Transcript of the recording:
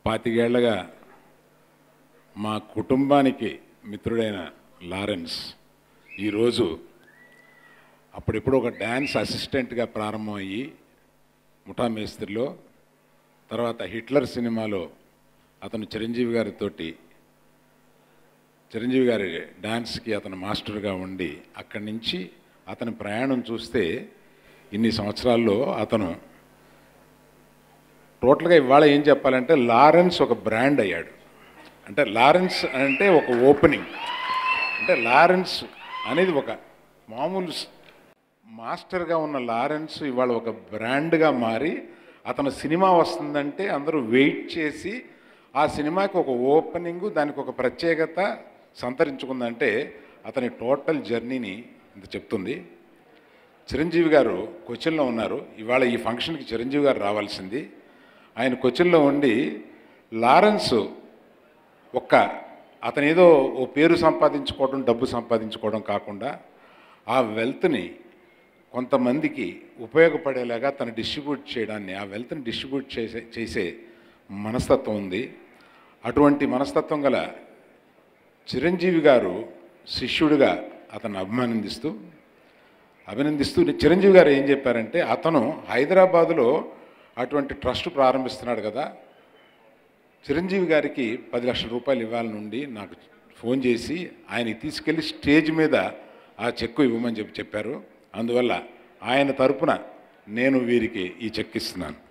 పాతికేళ్లగా మా కుటుంబానికి మిత్రుడైన లారెన్స్ ఈరోజు అప్పుడెప్పుడు ఒక డ్యాన్స్ అసిస్టెంట్గా ప్రారంభమయ్యి ముఠా మేస్త్రిలో తర్వాత హిట్లర్ సినిమాలో అతను చిరంజీవి గారితోటి చిరంజీవి గారి డ్యాన్స్కి అతను మాస్టర్గా ఉండి అక్కడి నుంచి అతని ప్రయాణం చూస్తే ఇన్ని సంవత్సరాల్లో అతను టోటల్గా ఇవాళ ఏం చెప్పాలంటే లారెన్స్ ఒక బ్రాండ్ అయ్యాడు అంటే లారెన్స్ అంటే ఒక ఓపెనింగ్ అంటే లారెన్స్ అనేది ఒక మామూలు స్- మాస్టర్గా ఉన్న లారెన్స్ ఇవాళ ఒక బ్రాండ్గా మారి అతను సినిమా వస్తుందంటే అందరూ వెయిట్ చేసి ఆ సినిమాకి ఒక ఓపెనింగ్ దానికి ఒక ప్రత్యేకత సంతరించుకుందంటే అతని టోటల్ జర్నీని ఇంత చెప్తుంది చిరంజీవి గారు కొచ్చిన్లో ఉన్నారు ఇవాళ ఈ ఫంక్షన్కి చిరంజీవి గారు రావాల్సింది ఆయన కొచ్చిన్లో ఉండి లారెన్స్ ఒక్క అతను ఏదో ఓ పేరు సంపాదించుకోవడం డబ్బు సంపాదించుకోవడం కాకుండా ఆ వెల్త్ని కొంతమందికి ఉపయోగపడేలాగా తను డిస్ట్రిబ్యూట్ చేయడాన్ని ఆ వెల్త్ని డిస్ట్రిబ్యూట్ చేసే చేసే మనస్తత్వం ఉంది అటువంటి మనస్తత్వం గల చిరంజీవి గారు శిష్యుడిగా అతను అభిమానందిస్తూ అభినందిస్తూ చిరంజీవి గారు ఏం చెప్పారంటే అతను హైదరాబాదులో అటువంటి ట్రస్ట్ ప్రారంభిస్తున్నాడు కదా చిరంజీవి గారికి పది లక్షల రూపాయలు ఇవ్వాలి నుండి నాకు ఫోన్ చేసి ఆయనకి తీసుకెళ్ళి స్టేజ్ మీద ఆ చెక్కు ఇవ్వమని చెప్పి చెప్పారు అందువల్ల ఆయన తరపున నేను వీరికి ఈ చెక్ ఇస్తున్నాను